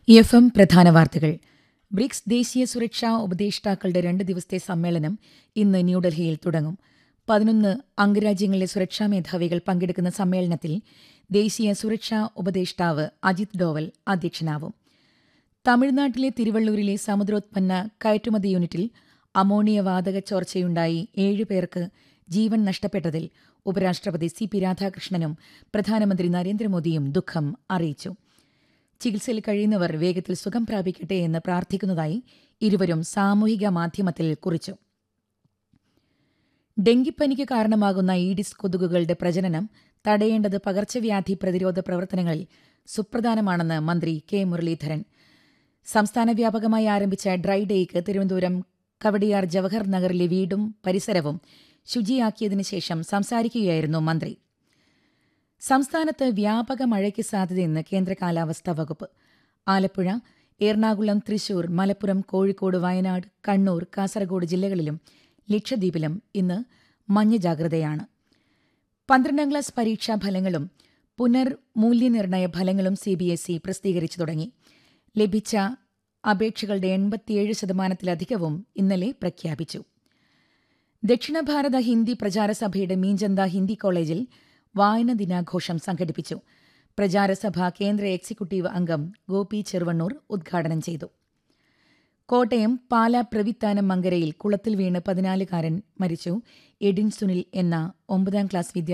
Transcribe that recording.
F M പ്രധാന വാർത്തകൾ BRICS ദേശീയ സുരക്ഷാ ഉപദേഷ്ടാക്കളുടെ രണ്ട് ദിവസത്തെ സമ്മേളനം ഇന്ന് ന്യൂഡൽഹിയിൽ തുടങ്ങും പതിനൊന്ന് അംഗരാജ്യങ്ങളിലെ സുരക്ഷാ മേധാവികൾ പങ്കെടുക്കുന്ന സമ്മേളനത്തിൽ ദേശീയ സുരക്ഷാ ഉപദേഷ്ടാവ് അജിത് ഡോവൽ അധ്യക്ഷനാവും തമിഴ്നാട്ടിലെ തിരുവള്ളൂരിലെ സമുദ്രോത്പന്ന കയറ്റുമതി യൂണിറ്റിൽ അമോണിയ വാതക ചോർച്ചയുണ്ടായി ഏഴുപേർക്ക് ജീവൻ നഷ്ടപ്പെട്ടതിൽ ഉപരാഷ്ട്രപതി സി പി രാധാകൃഷ്ണനും പ്രധാനമന്ത്രി നരേന്ദ്രമോദിയും ദുഃഖം അറിയിച്ചു ചികിത്സയിൽ കഴിയുന്നവർ വേഗത്തിൽ സുഖം പ്രാപിക്കട്ടെ എന്ന് പ്രാർത്ഥിക്കുന്നതായി ഇരുവരും സാമൂഹിക മാധ്യമത്തിൽ കുറിച്ചു ഡെങ്കിപ്പനിക്ക് കാരണമാകുന്ന ഈഡിസ് കൊതുകുകളുടെ പ്രജനനം തടയേണ്ടത് പകർച്ചവ്യാധി പ്രതിരോധ പ്രവർത്തനങ്ങളിൽ സുപ്രധാനമാണെന്ന് മന്ത്രി കെ മുരളീധരൻ സംസ്ഥാന വ്യാപകമായി ആരംഭിച്ച ഡ്രൈ ഡേയ്ക്ക് തിരുവനന്തപുരം കവടിയാർ ജവഹർ നഗറിലെ വീടും പരിസരവും ശുചിയാക്കിയതിനു ശേഷം സംസാരിക്കുകയായിരുന്നു മന്ത്രി സംസ്ഥാനത്ത് വ്യാപക മഴയ്ക്ക് സാധ്യതയെന്ന് കേന്ദ്ര കാലാവസ്ഥാ വകുപ്പ് ആലപ്പുഴ എറണാകുളം തൃശൂർ മലപ്പുറം കോഴിക്കോട് വയനാട് കണ്ണൂർ കാസർഗോഡ് ജില്ലകളിലും ലക്ഷദ്വീപിലും ഇന്ന് മഞ്ഞ ജാഗ്രതയാണ് പന്ത്രണ്ടാം ക്ലാസ് പരീക്ഷാ ഫലങ്ങളും പുനർമൂല്യനിർണയ ഫലങ്ങളും സി ബി എസ് ഇ പ്രസിദ്ധീകരിച്ചു തുടങ്ങി ലഭിച്ച അപേക്ഷകളുടെ എൺപത്തിയേഴ് ശതമാനത്തിലധികവും ഇന്നലെ പ്രഖ്യാപിച്ചു ദക്ഷിണ ഭാരത ഹിന്ദി പ്രചാരസഭയുടെ മീഞ്ചന്ത ഹിന്ദി കോളേജിൽ വായന ദിനാഘോഷം സംഘടിപ്പിച്ചു പ്രചാരസഭ കേന്ദ്ര എക്സിക്യൂട്ടീവ് അംഗം ഗോപി ചെറുവണ്ണൂർ ഉദ്ഘാടനം ചെയ്തു കോട്ടയം പാല പ്രവിത്താനം മങ്കരയിൽ കുളത്തിൽ വീണ് പതിനാലുകാരൻ മരിച്ചു എഡിൻ സുനിൽ എന്ന ഒമ്പതാം ക്ലാസ് വിദ്യാർത്ഥി